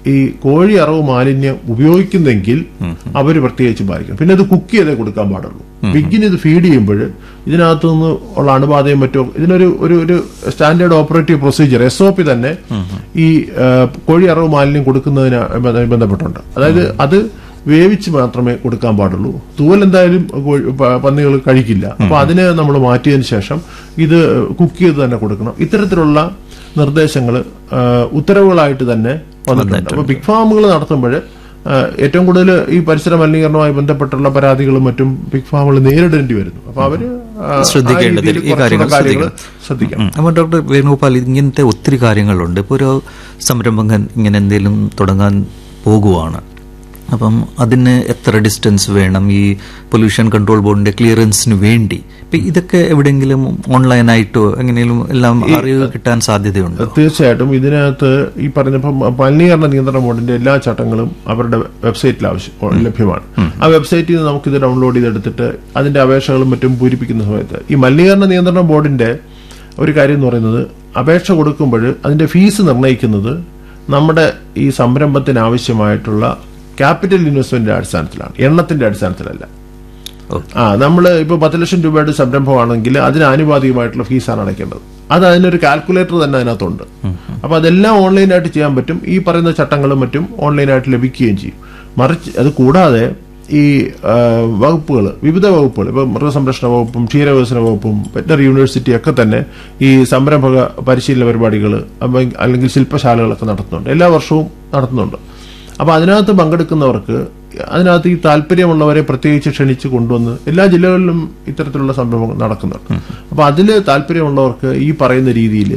ഈ കോഴി അറവ് മാലിന്യം ഉപയോഗിക്കുന്നെങ്കിൽ അവർ പ്രത്യേകിച്ച് പാലിക്കണം പിന്നെ ഇത് കുക്ക് ചെയ്തേ കൊടുക്കാൻ പാടുള്ളൂ പിഗിന് ഇത് ഫീഡ് ചെയ്യുമ്പോൾ ഇതിനകത്തു നിന്ന് ഉള്ള അണുബാധയും മറ്റോ ഇതിനൊരു ഒരു ഒരു standard operative procedure S O P തന്നെ ഈ ആ, കോഴി അറവ് മാലിന്യം കൊടുക്കുന്നതിന് ബന്ധ- ബന്ധപ്പെട്ടുണ്ട് അതായത് അത് വേവിച്ച് മാത്രമേ കൊടുക്കാൻ പാടുള്ളൂ തൂവൽ എന്തായാലും കോഴി- പ- പന്നികൾ കഴിക്കില്ല അപ്പൊ അതിനെ നമ്മൾ മാറ്റിയതിന് ശേഷം ഇത് കുക്ക് ചെയ്ത് തന്നെ കൊടുക്കണം ഇത്തരത്തിലുള്ള നിർദ്ദേശങ്ങൾ ഉത്തരവുകളായിട്ട് തന്നെ വന്നിട്ടുണ്ട് അപ്പൊ ബിഗ് ഫാമുകൾ നടത്തുമ്പോൾ ഏറ്റവും കൂടുതൽ ഈ പരിസര മലിനീകരണവുമായി ബന്ധപ്പെട്ടുള്ള പരാതികളും മറ്റും ബിഗ് ഫാമുകൾ നേരിടേണ്ടി വരുന്നു അപ്പൊ അവര് ആ, ആ ശ്രദ്ധിക്കേണ്ടതിൽ രീതിയിൽ ഈ കാര്യങ്ങൾ കുറച്ചുകൂടെ കാര്യങ്ങൾ ശ്രദ്ധിക്കണം ഉം. അപ്പോൾ ഡോക്ടർ വേണുഗോപാൽ ഇങ്ങനത്തെ ഒത്തിരി കാര്യങ്ങളുണ്ട് ഇപ്പോൾ ഒരു സംരംഭകൻ ഇങ്ങനെ എന്തെങ്കിലും തുടങ്ങാൻ പോകുവാണ് അപ്പം അതിന് എത്ര ഡിസ്റ്റൻസ് വേണം ഈ പൊല്യൂഷൻ കൺട്രോൾ ബോർഡിന്റെ ക്ലിയറൻസിന് വേണ്ടി ഇപ്പം ഇതൊക്കെ എവിടെയെങ്കിലും ഓൺലൈനായിട്ടോ എങ്ങനെയും എല്ലാം അറിവ് കിട്ടാൻ സാധ്യതയുണ്ട് തീർച്ചയായിട്ടും ഇതിനകത്ത് ഈ പറഞ്ഞ ഇപ്പം മലിനീകരണ നിയന്ത്രണ ബോർഡിന്റെ എല്ലാ ചട്ടങ്ങളും അവരുടെ വെബ്സൈറ്റിൽ ആവശ്യം ലഭ്യമാണ് ആ വെബ്സൈറ്റിൽ നിന്ന് നമുക്കിത് ഡൗൺലോഡ് ചെയ്തെടുത്തിട്ട് അതിന്റെ അപേക്ഷകളും മറ്റും പൂരിപ്പിക്കുന്ന സമയത്ത് ഈ മലിനീകരണ നിയന്ത്രണ ബോർഡിന്റെ ഒരു കാര്യം എന്ന് പറയുന്നത് അപേക്ഷ കൊടുക്കുമ്പോൾ അതിന്റെ ഫീസ് നിർണ്ണയിക്കുന്നത് നമ്മുടെ ഈ സംരംഭത്തിന് ആവശ്യമായിട്ടുള്ള ക്യാപിറ്റൽ ഇൻവെസ്റ്റ്മെന്റിന്റെ അടിസ്ഥാനത്തിലാണ് എണ്ണത്തിന്റെ അടിസ്ഥാനത്തിലല്ല ആ നമ്മൾ ഇപ്പോൾ പത്ത് ലക്ഷം രൂപയുടെ സംരംഭമാണെങ്കിൽ അതിന് ആനുപാതികമായിട്ടുള്ള ഫീസാണ് അടയ്ക്കേണ്ടത് അത് അതിനൊരു കാൽക്കുലേറ്റർ തന്നെ അതിനകത്തുണ്ട് അപ്പൊ അതെല്ലാം ഓൺലൈനായിട്ട് ചെയ്യാൻ പറ്റും ഈ പറയുന്ന ചട്ടങ്ങളും മറ്റും ഓൺലൈനായിട്ട് ലഭിക്കുകയും ചെയ്യും മറിച്ച് അത് കൂടാതെ ഈ വകുപ്പുകൾ വിവിധ വകുപ്പുകൾ ഇപ്പൊ മൃഗസംരക്ഷണ വകുപ്പും ക്ഷീരവികസന വകുപ്പും വെറ്റനറി യൂണിവേഴ്സിറ്റി ഒക്കെ തന്നെ ഈ സംരംഭക പരിശീലന പരിപാടികൾ അല്ലെങ്കിൽ ശില്പശാലകളൊക്കെ നടത്തുന്നുണ്ട് എല്ലാ വർഷവും നടത്തുന്നുണ്ട് അപ്പൊ അതിനകത്ത് പങ്കെടുക്കുന്നവർക്ക് അതിനകത്ത് ഈ താല്പര്യമുള്ളവരെ പ്രത്യേകിച്ച് ക്ഷണിച്ച് കൊണ്ടുവന്ന് എല്ലാ ജില്ലകളിലും ഇത്തരത്തിലുള്ള സംരംഭം നടക്കുന്നുണ്ട് അപ്പൊ അതിൽ താല്പര്യമുള്ളവർക്ക് ഈ പറയുന്ന രീതിയിൽ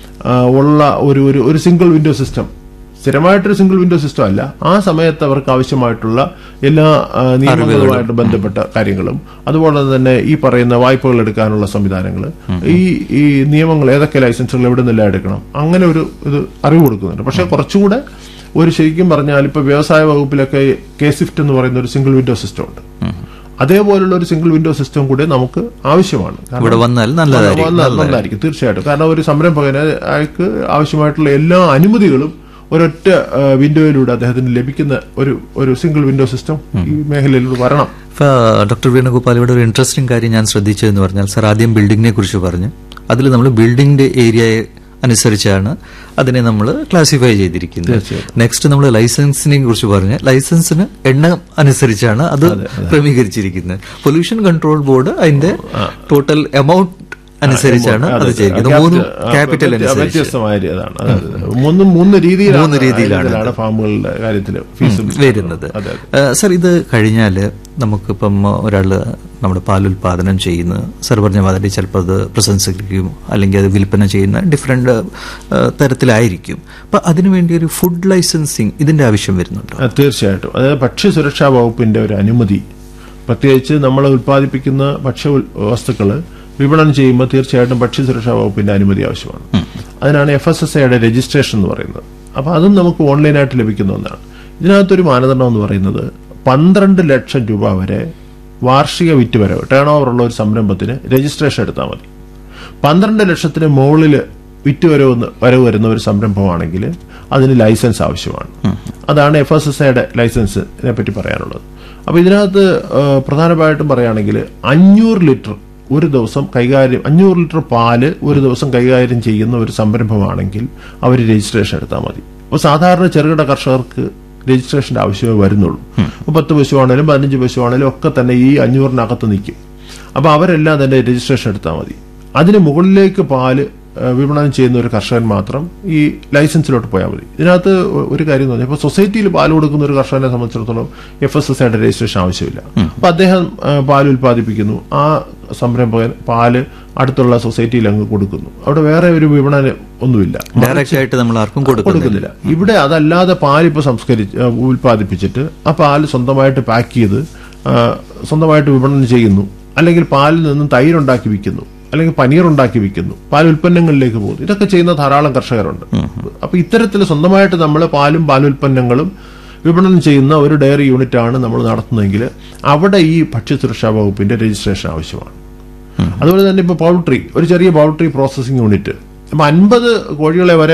ഉള്ള ഒരു ഒരു ഒരു സിംഗിൾ വിൻഡോ സിസ്റ്റം സ്ഥിരമായിട്ടൊരു സിംഗിൾ വിൻഡോ സിസ്റ്റം അല്ല ആ സമയത്ത് അവർക്ക് ആവശ്യമായിട്ടുള്ള എല്ലാ ആ, നിയമങ്ങളുമായിട്ട് ബന്ധപ്പെട്ട കാര്യങ്ങളും അതുപോലെ തന്നെ ഈ പറയുന്ന വായ്പകൾ എടുക്കാനുള്ള സംവിധാനങ്ങൾ ഈ ഈ നിയമങ്ങൾ ഏതൊക്കെ ലൈസൻസുകൾ എവിടെ നിന്നെല്ലാം എടുക്കണം അങ്ങനെ ഒരു ഇത് അറിവ് കൊടുക്കുന്നുണ്ട് പക്ഷെ കുറച്ചുകൂടെ ഒരു ശരിക്കും പറഞ്ഞാൽ ഇപ്പൊ വ്യവസായ വകുപ്പിലൊക്കെ കെ സ്വിഫ്റ്റ് എന്ന് പറയുന്ന ഒരു സിംഗിൾ വിൻഡോ സിസ്റ്റം ഉണ്ട് അതേപോലുള്ള ഒരു സിംഗിൾ വിൻഡോ സിസ്റ്റം കൂടി നമുക്ക് ആവശ്യമാണ് കാരണം ഇവിടെ വന്നാൽ നല്ലതായിരിക്കും വന്നാൽ നല്ലതായിരിക്കും തീർച്ചയായിട്ടും കാരണം ഒരു സംരംഭകന് അയാൾക്ക് ആവശ്യമായിട്ടുള്ള എല്ലാ അനുമതികളും ഒരൊറ്റ ആ, വിൻഡോയിലൂടെ അദ്ദേഹത്തിന് ലഭിക്കുന്ന ഒരു ഒരു സിംഗിൾ വിൻഡോ സിസ്റ്റം ഈ മേഖലയിലൂടെ വരണം ഇപ്പൊ ഡോക്ടർ വേണുഗോപാൽ ഇവിടെ ഒരു ഇൻട്രസ്റ്റിംഗ് കാര്യം ഞാൻ ശ്രദ്ധിച്ചതെന്ന് പറഞ്ഞാൽ സർ ആദ്യം ബിൽഡിങ്ങിനെ കുറിച്ച് പറഞ്ഞു അതിൽ നമ്മൾ ബിൽഡിംഗിന്റെ ഏരിയയെ അനുസരിച്ചാണ് അതിനെ നമ്മൾ ക്ലാസിഫൈ ചെയ്തിരിക്കുന്നത് നെക്സ്റ്റ് നമ്മൾ ലൈസൻസിനെ കുറിച്ച് പറഞ്ഞ് ലൈസൻസിന് എണ്ണം അനുസരിച്ചാണ് അത് ക്രമീകരിച്ചിരിക്കുന്നത് പൊല്യൂഷൻ കൺട്രോൾ ബോർഡ് അതിന്റെ ടോട്ടൽ എമൗണ്ട് അനുസരിച്ചാണ് അത് ചെയ്തിരിക്കുന്നത് മൂന്ന് ക്യാപിറ്റൽ അനുസരിച്ച് വ്യത്യസ്തമായ ഇതാണ് അതായത് മൂന്ന് മൂന്ന് രീതിയിലാണ് മൂന്ന് രീതിയിലാണ് ഇതിലാണ് ഫാമുകളുടെ കാര്യത്തിൽ ഫീസും വരുന്നത് അതെ ഏഹ് സർ ഇത് കഴിഞ്ഞാൽ നമുക്കിപ്പം ഒരാൾ നമ്മുടെ പാലുൽപാദനം ചെയ്യുന്ന സർ പറഞ്ഞ മാതിരി ചിലപ്പോൾ അത് പ്രശംസിക്കും അല്ലെങ്കിൽ അത് വിൽപ്പന ചെയ്യുന്ന ഡിഫറെന്റ് തരത്തിലായിരിക്കും അപ്പം അതിനുവേണ്ടി ഒരു ഫുഡ് ലൈസൻസിങ് ഇതിന്റെ ആവശ്യം വരുന്നുണ്ടോ ആ, തീർച്ചയായിട്ടും അതായത് ഭക്ഷ്യസുരക്ഷാ വകുപ്പിന്റെ ഒരു അനുമതി പ്രത്യേകിച്ച് നമ്മൾ ഉൽപ്പാദിപ്പിക്കുന്ന ഭക്ഷ്യ ഉൽ- വസ്തുക്കള് വിപണനം ചെയ്യുമ്പോൾ തീർച്ചയായിട്ടും ഭക്ഷ്യസുരക്ഷാ വകുപ്പിന്റെ അനുമതി ആവശ്യമാണ് അതിനാണ് എഫ് എസ് എസ് ഐയുടെ രജിസ്ട്രേഷൻ എന്ന് പറയുന്നത് അപ്പൊ അതും നമുക്ക് ഓൺലൈനായിട്ട് ലഭിക്കുന്ന ഒന്നാണ് ഇതിനകത്തൊരു മാനദണ്ഡം എന്ന് പറയുന്നത് പന്ത്രണ്ട് ലക്ഷം രൂപ വരെ വാർഷിക വിറ്റുവരവ് ടേൺ ഓവർ ഉള്ള ഒരു സംരംഭത്തിന് രജിസ്ട്രേഷൻ എടുത്താൽ മതി പന്ത്രണ്ട് ലക്ഷത്തിന് മുകളിൽ വിറ്റുവരവ് ന്ന് വരവ് വരുന്ന ഒരു സംരംഭമാണെങ്കിൽ അതിന് ലൈസൻസ് ആവശ്യമാണ് അതാണ് എഫ് എസ് എസ് ഐയുടെ ലൈസൻസിനെ പറ്റി പറയാനുള്ളത് അപ്പൊ ഇതിനകത്ത് ആ, പ്രധാനമായിട്ടും പറയുകയാണെങ്കിൽ അഞ്ഞൂറ് ലിറ്റർ ഒരു ദിവസം കൈകാര്യം അഞ്ഞൂറ് ലിറ്റർ പാല് ഒരു ദിവസം കൈകാര്യം ചെയ്യുന്ന ഒരു സംരംഭമാണെങ്കിൽ അവർ രജിസ്ട്രേഷൻ എടുത്താൽ മതി അപ്പോൾ സാധാരണ ചെറുകിട കർഷകർക്ക് രജിസ്ട്രേഷന്റെ ആവശ്യമേ വരുന്നുള്ളൂ അപ്പോൾ പത്ത് പശുവാണേലും പതിനഞ്ച് പശുവാണേലും ഒക്കെ തന്നെ ഈ അഞ്ഞൂറിനകത്ത് നിൽക്കും അപ്പോൾ അവരെല്ലാം തന്നെ രജിസ്ട്രേഷൻ എടുത്താൽ മതി അതിന് മുകളിലേക്ക് പാല് ഏഹ്, വിപണനം ചെയ്യുന്ന ഒരു കർഷകൻ മാത്രം ഈ ലൈസൻസിലോട്ട് പോയാൽ മതി ഇതിനകത്ത് ഒ- ഒരു കാര്യം എന്ന് പറഞ്ഞാൽ ഇപ്പോൾ സൊസൈറ്റിയിൽ പാൽ കൊടുക്കുന്ന ഒരു കർഷകനെ സംബന്ധിച്ചിടത്തോളം എഫ് എസ് എസ് ഐയുടെ രജിസ്ട്രേഷൻ ആവശ്യമില്ല അപ്പൊ അദ്ദേഹം ഏഹ്, പാൽ ഉൽപ്പാദിപ്പിക്കുന്നു ആ സംരംഭകൻ പാല് അടുത്തുള്ള സൊസൈറ്റിയിൽ അങ്ങ് കൊടുക്കുന്നു അവിടെ വേറെ ഒരു വിപണനം ഒന്നുമില്ല ഡയറക്റ്റ് ആയിട്ട് നമ്മൾ ആർക്കും കൊടുക്കുന്നില്ല കൊടുക്കുന്നില്ല ഇവിടെ അതല്ലാതെ പാൽ ഇപ്പൊ സംസ്കരിച്ച് ആ, ഉൽപ്പാദിപ്പിച്ചിട്ട് ആ പാല് സ്വന്തമായിട്ട് പാക്ക് ചെയ്ത് ആ, സ്വന്തമായിട്ട് വിപണനം ചെയ്യുന്നു അല്ലെങ്കിൽ പാലിൽ നിന്നും തൈരുണ്ടാക്കി വിൽക്കുന്നു അല്ലെങ്കിൽ പനീർ ഉണ്ടാക്കി വിൽക്കുന്നു പാൽ ഉൽപ്പന്നങ്ങളിലേക്ക് പോകുന്നു ഇതൊക്കെ ചെയ്യുന്ന ധാരാളം കർഷകരുണ്ട് അപ്പൊ ഇത്തരത്തിൽ സ്വന്തമായിട്ട് നമ്മൾ പാലും പാലുൽപ്പന്നങ്ങളും വിപണനം ചെയ്യുന്ന ഒരു ഡയറി യൂണിറ്റ് ആണ് നമ്മൾ നടത്തുന്നതെങ്കിൽ അവിടെ ഈ ഭക്ഷ്യസുരക്ഷാ വകുപ്പിന്റെ രജിസ്ട്രേഷൻ ആവശ്യമാണ് അതുപോലെ തന്നെ ഇപ്പൊ പൗൾട്രി ഒരു ചെറിയ പൗൾട്രി പ്രോസസ്സിംഗ് യൂണിറ്റ് അപ്പൊ അൻപത് കോഴികളെ വരെ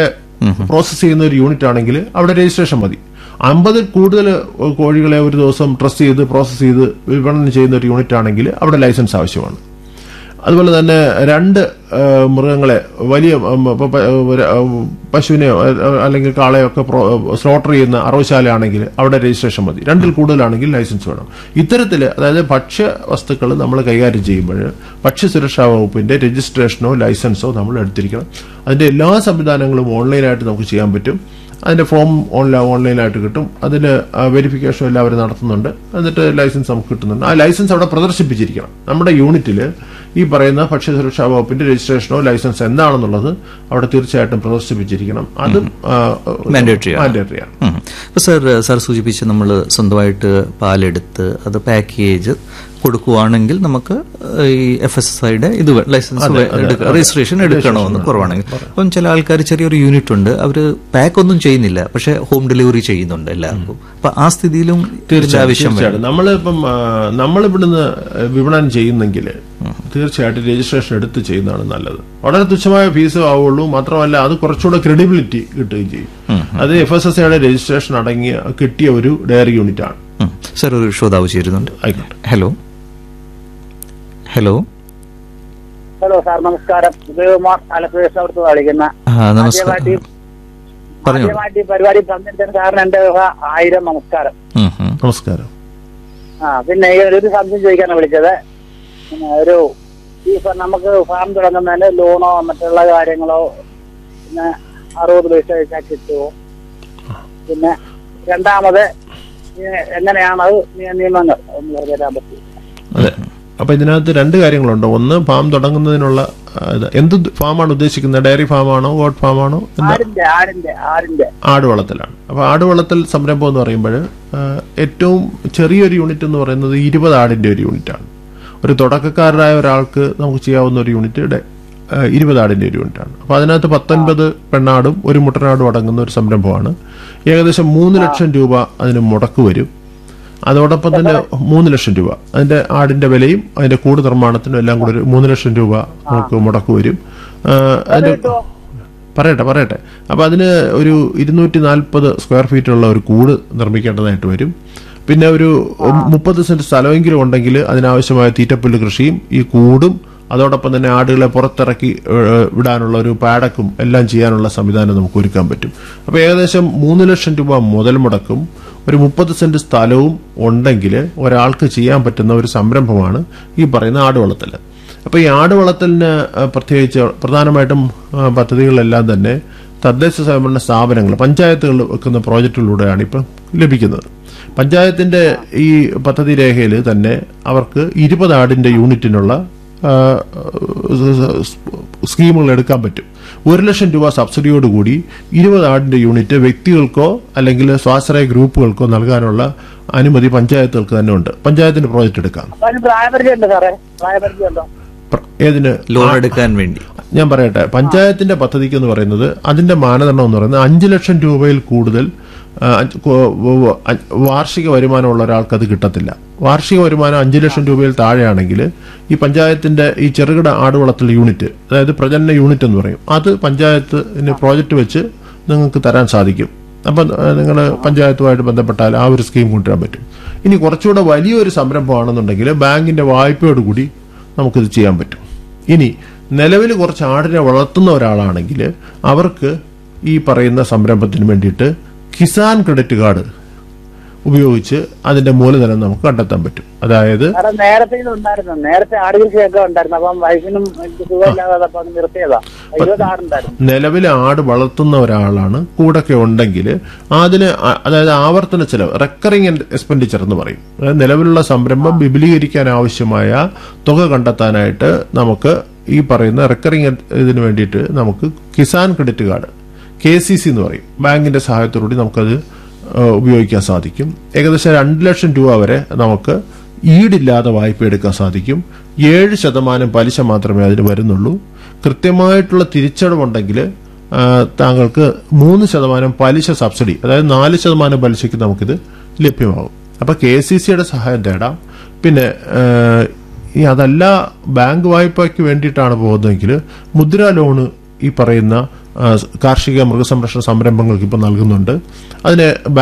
പ്രോസസ് ചെയ്യുന്ന ഒരു യൂണിറ്റ് ആണെങ്കിൽ അവിടെ രജിസ്ട്രേഷൻ മതി അമ്പതിൽ കൂടുതൽ കോഴികളെ ഒരു ദിവസം ട്രസ്റ്റ് ചെയ്ത് പ്രോസസ് ചെയ്ത് വിപണനം ചെയ്യുന്ന ഒരു യൂണിറ്റ് ആണെങ്കിൽ അവിടെ ലൈസൻസ് ആവശ്യമാണ് അതുപോലെ തന്നെ രണ്ട് ആ, മൃഗങ്ങളെ വലിയ ഉം, പ- പ- ഒരു, ആ, പശുവിനെയോ ആ, അല്ലെങ്കിൽ കാളയോ ഒക്കെ സ്ലോട്ടർ ചെയ്യുന്ന അറവശാലയാണെങ്കിൽ അവിടെ രജിസ്ട്രേഷൻ മതി രണ്ടിൽ കൂടുതലാണെങ്കിൽ ലൈസൻസ് വേണം ഇത്തരത്തിൽ അതായത് ഭക്ഷ്യ വസ്തുക്കൾ നമ്മൾ കൈകാര്യം ചെയ്യുമ്പോൾ ഭക്ഷ്യസുരക്ഷാ വകുപ്പിന്റെ രജിസ്ട്രേഷനോ ലൈസൻസോ നമ്മൾ എടുത്തിരിക്കണം അതിന്റെ എല്ലാ സംവിധാനങ്ങളും ഓൺലൈനായിട്ട് നമുക്ക് ചെയ്യാൻ പറ്റും അതിന്റെ ഫോം ഓൺലൈൻ ഓൺലൈനായിട്ട് കിട്ടും അതിന് വെരിഫിക്കേഷൻ എല്ലാം അവർ നടത്തുന്നുണ്ട് എന്നിട്ട് ലൈസൻസ് നമുക്ക് കിട്ടുന്നുണ്ട് ആ ലൈസൻസ് അവിടെ പ്രദർശിപ്പിച്ചിരിക്കണം നമ്മുടെ യൂണിറ്റിൽ ഈ പറയുന്ന ഭക്ഷ്യസുരക്ഷാ വകുപ്പിന്റെ രജിസ്ട്രേഷനോ ലൈസൻസ് എന്താണെന്നുള്ളത് അവിടെ തീർച്ചയായിട്ടും പ്രദർശിപ്പിച്ചിരിക്കണം അതും Mandatory ആണ്. മാൻഡേറ്ററി ആണ് ഉം. ഇപ്പൊ സാർ സാർ സൂചിപ്പിച്ച് നമ്മൾ സ്വന്തമായിട്ട് പാലെടുത്ത് അത് പാക്കേജ് കൊടുക്കുവാണെങ്കിൽ നമുക്ക് ഈ എഫ് എസ് എസ് ഐയുടെ ഇത് വേ- ലൈസൻസ് വേ- എടുക്ക- രജിസ്ട്രേഷൻ എടുക്കണമെന്ന് കുറവാണെങ്കിൽ അപ്പം ചില ആൾക്കാർ ചെറിയൊരു യൂണിറ്റ് ഉണ്ട് അവര് പാക്ക് ഒന്നും ചെയ്യുന്നില്ല പക്ഷെ ഹോം ഡെലിവറി ചെയ്യുന്നുണ്ട് എല്ലാവർക്കും അപ്പൊ ആ സ്ഥിതിയിലും ഇതിന്റെ ആവശ്യം വേണം. തീർച്ചയായിട്ടും നമ്മളിപ്പം ആ, നമ്മളിവിടുന്ന് വിപണനം ചെയ്യുന്നെങ്കിൽ തീർച്ചയായിട്ടും രജിസ്ട്രേഷൻ എടുത്ത് ചെയ്യുന്നതാണ് നല്ലത് വളരെ തുച്ഛമായ ഫീസ് ആവുള്ളൂ മാത്രമല്ല അത് കുറച്ചുകൂടെ ക്രെഡിബിലിറ്റി കിട്ടുകയും ചെയ്യും അത് എഫ് എസ് എസ് ഐയുടെ രജിസ്ട്രേഷൻ അടങ്ങിയ കിട്ടിയ ഒരു ഡയറി യൂണിറ്റ് ആണ് ഉം. സാർ ഒരു ശ്രോതാവ് ചേരുന്നുണ്ട് ആയിക്കോട്ടെ ഹലോ ഹലോ ഹലോ സാർ നമസ്കാരം ഉദയകുമാർ ആലപ്പുഴ അവിടുത്തെ വിളിക്കുന്ന ആ, നമസ്കാരം ആദ്യമായിട്ട് പറഞ്ഞോളൂ ആദ്യമായിട്ട് ഈ പരിപാടി പങ്കെടുത്തതിന് കാരണം എന്റെ വക ആയിരം നമസ്കാരം ഉം, ഉം. നമസ്കാരം ആ പിന്നെ ഈ ഒരു സംശയം ചോദിക്കാനാണ് വിളിച്ചത് പിന്നെ ഒരു ഈ ഫ- നമുക്ക് ഫാം തുടങ്ങുന്നതിന് ലോണോ മറ്റുള്ള കാര്യങ്ങളോ പിന്നെ അറുപത് പൈസ വെച്ചാൽ കിട്ടുമോ പിന്നെ രണ്ടാമത് ഈ എങ്ങനെയാണ് അത് നിയ- നിയമങ്ങൾ ഒന്ന് പറഞ്ഞു തരാൻ പറ്റും അതെ അപ്പൊ ഇതിനകത്ത് രണ്ട് കാര്യങ്ങളുണ്ട് ഒന്ന് ഫാം തുടങ്ങുന്നതിനുള്ള ആ, ഇത് എന്ത് ഫാമാണ് ഉദ്ദേശിക്കുന്നത് ഡയറി ഫാമാണോ ഗോഡ് ഫാമാണോ എന്താ ആടിന്റെ ആടിന്റെ ആടിന്റെ ആട് വളർത്തലാണ് അപ്പോൾ ആട് വളർത്തൽ സംരംഭം എന്ന് പറയുമ്പോൾ ഏറ്റവും ചെറിയൊരു യൂണിറ്റ് എന്ന് പറയുന്നത് ഇരുപത് ആടിന്റെ ഒരു യൂണിറ്റാണ് ഒരു തുടക്കക്കാരനായ ഒരാൾക്ക് നമുക്ക് ചെയ്യാവുന്ന ഒരു യൂണിറ്റ് ഡെ- ആ, ഇരുപത് ആടിന്റെ ഒരു യൂണിറ്റാണ് അപ്പോൾ അതിനകത്ത് പത്തൊൻപത് പെണ്ണാടും ഒരു മുട്ടനാടും അടങ്ങുന്ന ഒരു സംരംഭമാണ് ഏകദേശം മൂന്ന് ലക്ഷം രൂപ അതിന് മുടക്ക് വരും അതോടൊപ്പം തന്നെ മൂന്ന് ലക്ഷം രൂപ അതിന്റെ ആടിന്റെ വിലയും അതിന്റെ കൂട് നിർമ്മാണത്തിനും എല്ലാം കൂടെ ഒരു മൂന്ന് ലക്ഷം രൂപ നമുക്ക് മുടക്ക് വരും ആ, അതിന്റെ പറയട്ടെ പറയട്ടെ അപ്പൊ അതിന് ഒരു ഇരുന്നൂറ്റി നാൽപ്പത് സ്ക്വയർ ഫീറ്റുള്ള ഒരു കൂട് നിർമ്മിക്കേണ്ടതായിട്ട് വരും പിന്നെ ഒരു മുപ്പത് സെന്റ് സ്ഥലമെങ്കിലും ഉണ്ടെങ്കിൽ അതിനാവശ്യമായ തീറ്റപ്പുല്ല് കൃഷിയും ഈ കൂടും അതോടൊപ്പം തന്നെ ആടുകളെ പുറത്തിറക്കി ഏഹ്, വിടാനുള്ള ഒരു പാടക്കും എല്ലാം ചെയ്യാനുള്ള സംവിധാനം നമുക്ക് ഒരുക്കാൻ പറ്റും അപ്പൊ ഏകദേശം മൂന്ന് ലക്ഷം രൂപ മുതൽ മുടക്കും ഒരു മുപ്പത് സെന്റ് സ്ഥലവും ഉണ്ടെങ്കിൽ ഒരാൾക്ക് ചെയ്യാൻ പറ്റുന്ന ഒരു സംരംഭമാണ് ഈ പറയുന്ന ആട് വളർത്തൽ അപ്പൊ ഈ ആട് വളർത്തലിന് ആ, പ്രത്യേകിച്ച് പ്രധാനമായിട്ടും ആ, പദ്ധതികളെല്ലാം തന്നെ തദ്ദേശ സ്വയംഭരണ സ്ഥാപനങ്ങൾ പഞ്ചായത്തുകൾ വെക്കുന്ന പ്രോജക്റ്റുകളിലൂടെയാണ് ഇപ്പം ലഭിക്കുന്നത് പഞ്ചായത്തിന്റെ ഈ പദ്ധതി രേഖയിൽ തന്നെ അവർക്ക് ഇരുപത് ആടിന്റെ യൂണിറ്റിനുള്ള ആ, സ്കീമുകൾ എടുക്കാൻ പറ്റും ഒരു ലക്ഷം രൂപ സബ്സിഡിയോടുകൂടി ഇരുപത് ആടിന്റെ യൂണിറ്റ് വ്യക്തികൾക്കോ അല്ലെങ്കിൽ സ്വാശ്രയ ഗ്രൂപ്പുകൾക്കോ നൽകാനുള്ള അനുമതി പഞ്ചായത്തുകൾക്ക് തന്നെ ഉണ്ട് പഞ്ചായത്തിന്റെ പ്രോജക്റ്റ് എടുക്കാം അപ്പൊ അതിന് പ്രായപരിചയം ഉണ്ടോ സാറേ പ്രായപരിചയം ഉണ്ടോ പ്ര- ഏതിന് ലോൺ എടുക്കാൻ വേണ്ടി ഞാൻ പറയട്ടെ പഞ്ചായത്തിന്റെ പദ്ധതിക്ക് എന്ന് പറയുന്നത് അതിന്റെ മാനദണ്ഡം എന്ന് പറയുന്നത് അഞ്ചു ലക്ഷം രൂപയിൽ കൂടുതൽ ആ, അഞ്ച് കോ- വ- വ- അ- വാർഷിക വരുമാനമുള്ള ഒരാൾക്ക് അത് കിട്ടത്തില്ല വാർഷിക വരുമാനം അഞ്ചു ലക്ഷം രൂപയിൽ താഴെയാണെങ്കിൽ ഈ പഞ്ചായത്തിന്റെ ഈ ചെറുകിട ആടുവളർത്തൽ യൂണിറ്റ് അതായത് പ്രജനന യൂണിറ്റ് എന്ന് പറയും അത് പഞ്ചായത്തിന് പ്രോജക്റ്റ് വെച്ച് നിങ്ങൾക്ക് തരാൻ സാധിക്കും അപ്പം നിങ്ങൾ പഞ്ചായത്തുമായിട്ട് ബന്ധപ്പെട്ടാൽ ആ ഒരു സ്കീം കൊണ്ടുവരാൻ പറ്റും ഇനി കുറച്ചുകൂടെ വലിയൊരു സംരംഭമാണെന്നുണ്ടെങ്കിൽ ബാങ്കിന്റെ വായ്പയോടുകൂടി നമുക്കിത് ചെയ്യാൻ പറ്റും ഇനി നിലവിൽ കുറച്ച് ആടിനെ വളർത്തുന്ന ഒരാളാണെങ്കിൽ അവർക്ക് ഈ പറയുന്ന സംരംഭത്തിന് വേണ്ടിയിട്ട് കിസാൻ ക്രെഡിറ്റ് കാർഡ് ഉപയോഗിച്ച് അതിന്റെ മൂലധനം നമുക്ക് കണ്ടെത്താൻ പറ്റും അതായത് കാരണം നേരത്തെ ഇത് ഉണ്ടായിരുന്നു നേരത്തെ ആട് കൃഷിയൊക്കെ ഉണ്ടായിരുന്നു അപ്പം വൈഫിനും എനിക്ക് സുഖമില്ലാതെ അപ്പൊ അത് നിർത്തിയതാ ഇരുപത് ആടുണ്ടായിരുന്നു നിലവിൽ ആട് വളർത്തുന്ന ഒരാളാണ് കൂടൊക്കെ ഉണ്ടെങ്കിൽ അതിന് അ- അതായത് ആവർത്തന ചെലവ് റെക്കറിംഗ് എക്സ്പെൻഡിച്ചർ എന്ന് പറയും അതായത് നിലവിലുള്ള സംരംഭം വിപുലീകരിക്കാൻ ആവശ്യമായ തുക കണ്ടെത്താനായിട്ട് നമുക്ക് ഈ പറയുന്ന റെക്കറിംഗ് ഇതിന് വേണ്ടിയിട്ട് നമുക്ക് Kisan credit card K C C എന്ന് പറയും ബാങ്കിന്റെ സഹായത്തോടുകൂടി നമുക്കത് ഏഹ്, ഉപയോഗിക്കാൻ സാധിക്കും ഏകദേശം രണ്ട് ലക്ഷം രൂപ വരെ നമുക്ക് ഈടില്ലാതെ വായ്പ എടുക്കാൻ സാധിക്കും ഏഴ് ശതമാനം പലിശ മാത്രമേ അതിന് വരുന്നുള്ളൂ കൃത്യമായിട്ടുള്ള തിരിച്ചടവുണ്ടെങ്കിൽ ആ, താങ്കൾക്ക് മൂന്ന് ശതമാനം പലിശ സബ്സിഡി അതായത് നാല് ശതമാനം പലിശയ്ക്ക് നമുക്കിത് ലഭ്യമാകും അപ്പൊ കെ സി സിയുടെ സഹായം തേടാം പിന്നെ ആ, ഈ അതല്ല ബാങ്ക് വായ്പയ്ക്ക് വേണ്ടിയിട്ടാണ് പോകുന്നതെങ്കിൽ മുദ്രാ ലോണ് ഈ പറയുന്ന ആ, കാർഷിക മൃഗസംരക്ഷണ സംരംഭങ്ങൾക്ക് ഇപ്പോൾ നൽകുന്നുണ്ട് അതിന്